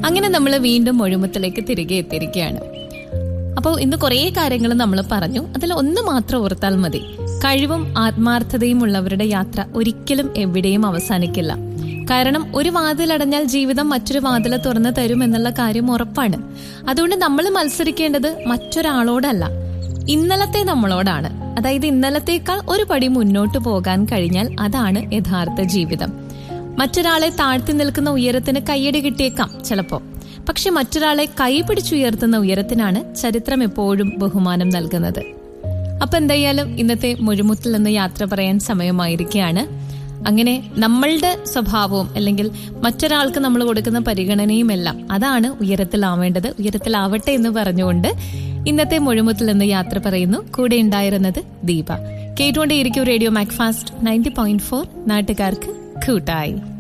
അങ്ങനെ നമ്മൾ വീണ്ടും ഒഴുമത്തിലേക്ക് തിരികെ എത്തിയിരിക്കുകയാണ് അപ്പോൾ ഇന്ന് കുറേ കാര്യങ്ങൾ നമ്മൾ പറഞ്ഞു അതിൽ ഒന്ന് മാത്രം ഓർത്താൽ മതി കഴിവും ആത്മാർത്ഥതയും ഉള്ളവരുടെ യാത്ര ഒരിക്കലും എവിടെയും അവസാനിക്കില്ല കാരണം ഒരു വാതിലടഞ്ഞാൽ ജീവിതം മറ്റൊരു വാതിൽ തുറന്നു തരും എന്നുള്ള കാര്യം ഉറപ്പാണ് അതുകൊണ്ട് നമ്മൾ മത്സരിക്കേണ്ടത് മറ്റൊരാളോടല്ല ഇന്നലത്തെ നമ്മളോടാണ് അതായത് ഇന്നലത്തേക്കാൾ ഒരു പടി മുന്നോട്ട് പോകാൻ കഴിഞ്ഞാൽ അതാണ് യഥാർത്ഥ ജീവിതം മറ്റൊരാളെ താഴ്ത്തി നിൽക്കുന്ന ഉയരത്തിന് കയ്യടി കിട്ടിയേക്കാം ചിലപ്പോ പക്ഷെ മറ്റൊരാളെ കൈപിടിച്ചുയർത്തുന്ന ഉയരത്തിനാണ് ചരിത്രം എപ്പോഴും ബഹുമാനം നൽകുന്നത് അപ്പൊ എന്തായാലും ഇന്നത്തെ മുഴുമുത്തിൽ നിന്ന് യാത്ര പറയാൻ സമയമായിരിക്കുകയാണ് അങ്ങനെ നമ്മളുടെ സ്വഭാവവും അല്ലെങ്കിൽ മറ്റൊരാൾക്ക് നമ്മൾ കൊടുക്കുന്ന പരിഗണനയും എല്ലാം അതാണ് ഉയരത്തിലാവേണ്ടത് ഉയരത്തിലാവട്ടെ എന്ന് പറഞ്ഞുകൊണ്ട് ഇന്നത്തെ മുഴുമുത്തിൽ നിന്ന് യാത്ര പറയുന്നു കൂടെ ഉണ്ടായിരുന്നത് ദീപ കേട്ടുകൊണ്ടേയിരിക്കും radio Macfast ninety point four നാട്ടുകാർക്ക് കൂട്ടായി